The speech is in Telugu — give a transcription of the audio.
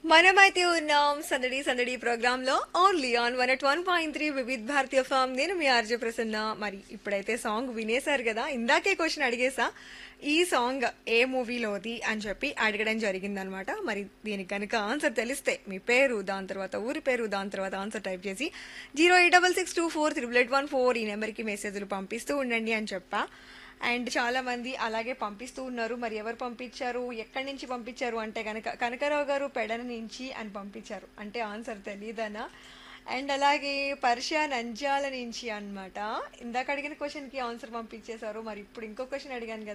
మనమైతే ఉన్నాం సందడి సందడి ప్రోగ్రామ్ లో only on one at one point three Vividh Bharati FM నేను మీ ఆర్జే ప్రసన్న మరి ఇప్పుడైతే సాంగ్ వినేశారు కదా ఇందాకే క్వశ్చన్ అడిగేసా ఈ సాంగ్ ఏ మూవీలోది అని చెప్పి అడగడం జరిగిందనమాట మరి దీనికి కనుక ఆన్సర్ తెలిస్తే మీ పేరు దాని తర్వాత ఊరి పేరు దాని తర్వాత ఆన్సర్ టైప్ చేసి zero eight double six two four triple eight one four ఈ నెంబర్కి మెసేజ్లు పంపిస్తూ ఉండండి అని చెప్పా అండ్ చాలా మంది అలాగే పంపిస్తూ ఉన్నారు మరి ఎవరు పంపించారు ఎక్కడి నుంచి పంపించారు అంటే కనుక కనకరావు గారు పెడన నుంచి అని పంపించారు అంటే ఆన్సర్ తెలియదనా అండ్ అలాగే పర్షియా నంజాల నుంచి అన్నమాట ఇందాక అడిగిన క్వశ్చన్కి ఆన్సర్ పంపించేశారు మరి ఇప్పుడు ఇంకో క్వశ్చన్ అడిగాను కదా